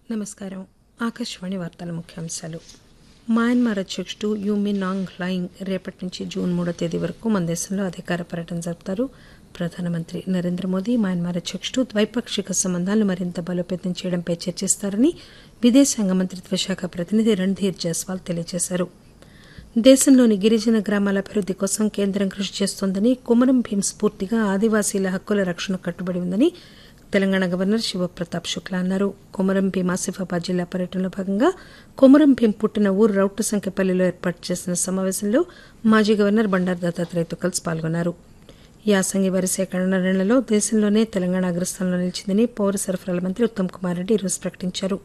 నమస్కారం ఆకాశవాణి వార్తల ముఖ్యాంశాలు మయన్మార్ అధ్యక్షుడు యూమిన్ ఆంగ్ లైంగ్ రేపటి నుంచి జూన్ మూడో తేదీ వరకు మన దేశంలో అధికార పర్యటన జరుపుతారు ప్రధానమంత్రి నరేంద్ర మోదీ మయన్మార్ అధ్యక్షుడు ద్వైపాక్షిక సంబంధాలను మరింత బలోపేతం చేయడంపై చర్చిస్తారని విదేశాంగ మంత్రిత్వ శాఖ ప్రతినిధి రణ్ధీర్ జైస్వాల్ తెలియజేశారు దేశంలోని గిరిజన గ్రామాల అభివృద్ది కోసం కేంద్రం కృషి చేస్తోందని కుమరం భీం స్ఫూర్తిగా ఆదివాసీల హక్కుల రక్షణకు కట్టుబడి ఉందని తెలంగాణ గవర్నర్ శివప్రతాప్ శుక్లా అన్నారు కొమరం భీం ఆసిఫాబాద్ జిల్లా పర్యటనలో భాగంగా కొమరం భీం పుట్టిన ఊరు రౌట్టు సంఖ్యపల్లిలో ఏర్పాటు చేసిన సమావేశంలో మాజీ గవర్నర్ బండారు దత్తాత్రేయతో కలిసి పాల్గొన్నారు యాసంగి వరి సేకరణలో దేశంలోనే తెలంగాణ అగ్రస్థానంలో నిలిచిందని పౌర సరఫరాల మంత్రి ఉత్తమ్ కుమార్ రెడ్డి ఈరోజు ప్రకటించారు